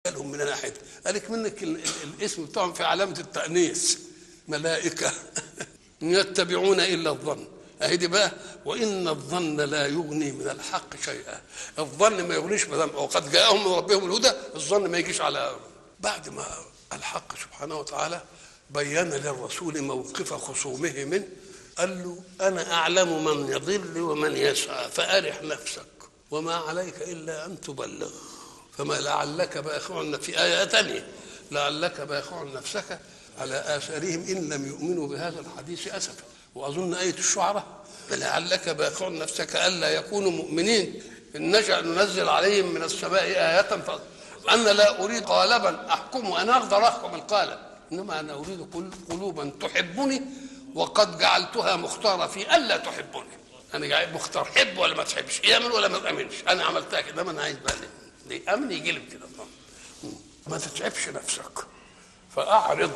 جالهم من ناحيه قالك منك ال- ال- الاسم بتاعهم في علامه التانيث ملائكه إن يتبعون الا الظن اهي دي بقى وان الظن لا يغني من الحق شيئا الظن ما يغنيش ما دام وقد جاءهم من ربهم الهدى الظن ما يجيش على بعد ما الحق سبحانه وتعالى بين للرسول موقف خصومه منه قال له انا اعلم من يضل ومن يسعى فارح نفسك وما عليك الا ان تبلغ فما لعلك باخع في ايه ثانيه لعلك باخع نفسك على اثارهم ان لم يؤمنوا بهذا الحديث اسفا واظن ايه الشعراء فلعلك باخع نفسك الا يكونوا مؤمنين ان نشا ننزل عليهم من السماء ايه ف... انا لا اريد قالبا احكم انا اقدر احكم القالب انما انا اريد قل- قلوبا تحبني وقد جعلتها مختاره في الا تحبني انا جاي مختار حب ولا ما تحبش يامن ولا ما تامنش انا عملتها كده ما انا عايز بقى ليه امن يجلب كده ما تتعبش نفسك فاعرض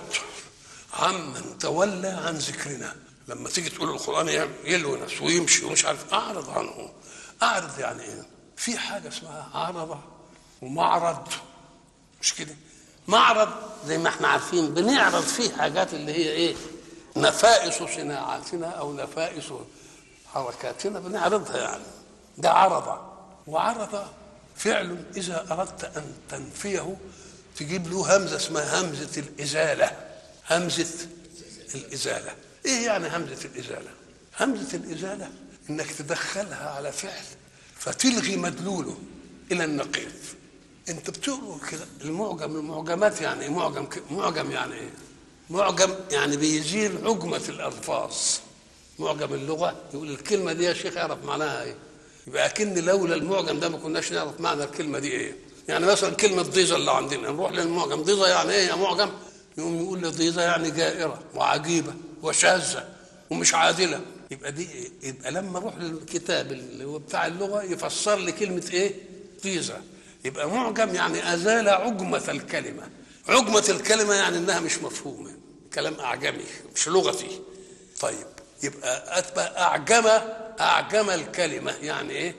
عمن تولى عن ذكرنا لما تيجي تقول القران يعمل- يلوي نفسه ويمشي ومش عارف اعرض عنه اعرض يعني ايه في حاجه اسمها عرضه ومعرض مش كده معرض زي ما احنا عارفين بنعرض فيه حاجات اللي هي ايه نفائس صناعاتنا او نفائس حركاتنا بنعرضها يعني ده عرض وعرض فعل اذا اردت ان تنفيه تجيب له همزه اسمها همزه الازاله همزه الازاله ايه يعني همزه الازاله همزه الازاله انك تدخلها على فعل فتلغي مدلوله الى النقيض انت بتقرا كده المعجم المعجمات يعني إيه؟ معجم ك- معجم يعني ايه معجم يعني بيزيل عجمه الالفاظ معجم اللغه يقول الكلمه دي يا شيخ اعرف معناها ايه يبقى اكن لولا المعجم ده ما كناش نعرف معنى الكلمه دي ايه يعني مثلا كلمه ضيزه اللي عندنا نروح للمعجم ضيزه يعني ايه يا معجم يقوم يقول لي ضيزه يعني جائره وعجيبه وشاذه ومش عادله يبقى دي إيه؟ يبقى لما اروح للكتاب اللي هو بتاع اللغه يفسر لي كلمه ايه ضيزه يبقى معجم يعني ازال عجمه الكلمه عجمه الكلمه يعني انها مش مفهومه كلام اعجمي مش لغتي طيب يبقى أتبع أعجم أعجم الكلمة يعني إيه؟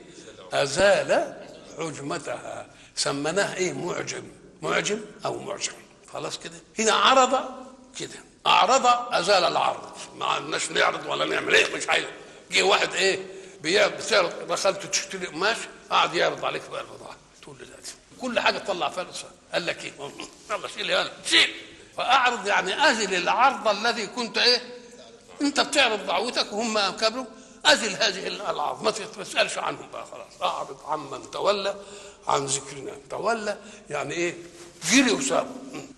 أزال عجمتها سميناه إيه؟ معجم معجم أو معجم خلاص كده هنا عرض كده أعرض أزال العرض ما عندناش نعرض ولا نعمل إيه مش عايز جه واحد إيه بيعرض بتعرض دخلت تشتري قماش قعد يعرض عليك بقى البضاعة تقول له لا كل حاجة تطلع فرصة قال لك إيه؟ يلا شيل يلا شيل فأعرض يعني أزل العرض الذي كنت إيه؟ انت بتعرض دعوتك وهم كبروا ازل هذه الالعاب ما تسالش عنهم بقى خلاص اعرض عمن تولى عن ذكرنا تولى يعني ايه جري وساب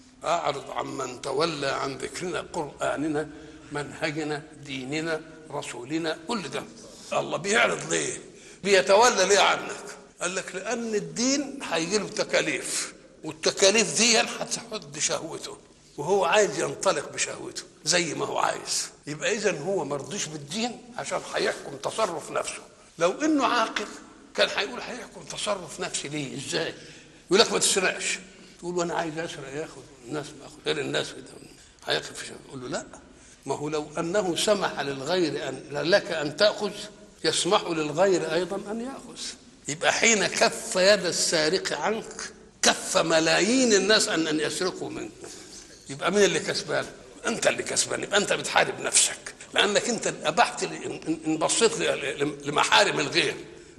اعرض عمن تولى عن ذكرنا قراننا منهجنا ديننا رسولنا كل ده الله بيعرض ليه بيتولى ليه عنك قال لك لان الدين هيجي له تكاليف والتكاليف دي هتحد شهوته وهو عايز ينطلق بشهوته زي ما هو عايز يبقى اذا هو مرضيش بالدين عشان هيحكم تصرف نفسه لو انه عاقل كان هيقول هيحكم تصرف نفسي ليه ازاي يقول لك ما تسرقش تقول وانا عايز اسرق ياخد الناس باخد غير الناس كده هيقف في شيء يقول له لا ما هو لو انه سمح للغير ان لك ان تاخذ يسمح للغير ايضا ان ياخذ يبقى حين كف يد السارق عنك كف ملايين الناس ان ان يسرقوا منك يبقى مين اللي كسبان؟ انت اللي كسبان يبقى انت بتحارب نفسك لانك انت ابحت ل- ان إن بصيت ل- ل- لمحارم الغير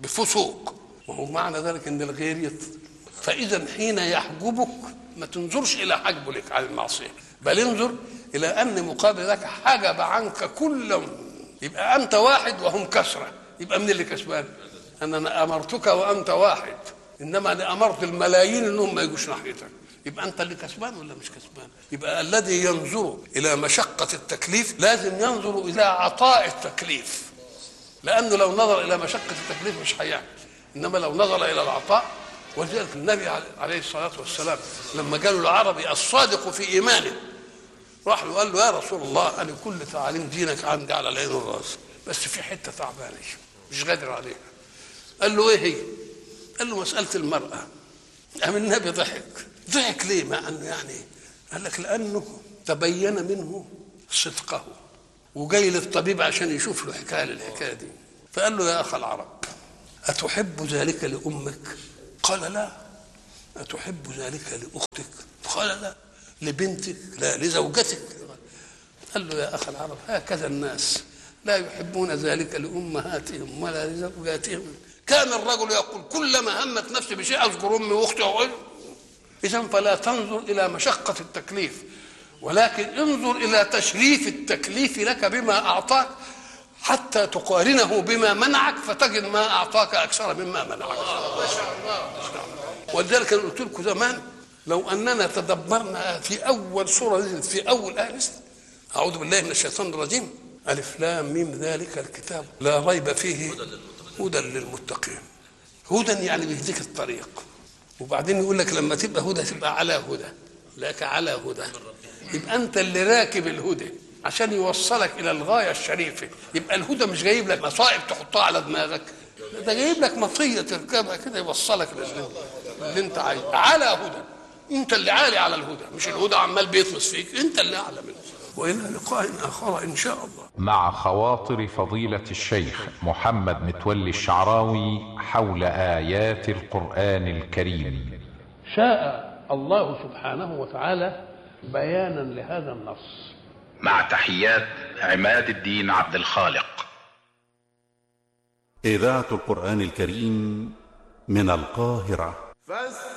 بفسوق وهو معنى ذلك ان الغير يط... فاذا حين يحجبك ما تنظرش الى حجبه لك على المعصيه بل انظر الى ان مقابل ذلك حجب عنك كل يبقى انت واحد وهم كسره يبقى من اللي كسبان ان انا امرتك وانت واحد انما انا امرت الملايين انهم ما يجوش ناحيتك يبقى انت اللي كسبان ولا مش كسبان يبقى الذي ينظر الى مشقه التكليف لازم ينظر الى عطاء التكليف لانه لو نظر الى مشقه التكليف مش هيعمل انما لو نظر الى العطاء ولذلك النبي عليه الصلاه والسلام لما قالوا العربي الصادق في ايمانه راح له قال له يا رسول الله انا كل تعاليم دينك عندي على العين والراس بس في حته تعبانه مش قادر عليها قال له ايه هي؟ قال له مساله المراه قام النبي ضحك ضحك ليه مع انه يعني قال لك لانه تبين منه صدقه وجاي للطبيب عشان يشوف له حكايه للحكايه دي فقال له يا اخ العرب اتحب ذلك لامك قال لا أتحب ذلك لأختك قال لا لبنتك لا لزوجتك قال له يا أخ العرب هكذا الناس لا يحبون ذلك لأمهاتهم ولا لزوجاتهم كان الرجل يقول كلما همت نفسي بشيء أذكر أمي وأختي إذا فلا تنظر إلى مشقة التكليف ولكن انظر إلى تشريف التكليف لك بما أعطاك حتى تقارنه بما منعك فتجد ما أعطاك أكثر مما منعك ما شاء الله ولذلك أنا قلت لكم زمان لو أننا تدبرنا في أول سورة نزلت في أول آية نزلت أعوذ بالله من الشيطان الرجيم ألف لام ميم ذلك الكتاب لا ريب فيه هدى للمتقين هدى يعني بيهديك الطريق وبعدين يقول لك لما تبقى هدى تبقى على هدى لك على هدى يبقى انت اللي راكب الهدى عشان يوصلك الى الغايه الشريفه يبقى الهدى مش جايب لك مصائب تحطها على دماغك ده جايب لك مطيه تركبها كده يوصلك اللي انت عايزه على هدى انت اللي عالي على الهدى مش الهدى عمال بيطمس فيك انت اللي اعلى منه والى لقاء اخر ان شاء الله مع خواطر فضيلة الشيخ محمد متولي الشعراوي حول آيات القرآن الكريم شاء الله سبحانه وتعالى بيانا لهذا النص مع تحيات عماد الدين عبد الخالق إذاعة القرآن الكريم من القاهرة فاستمعوا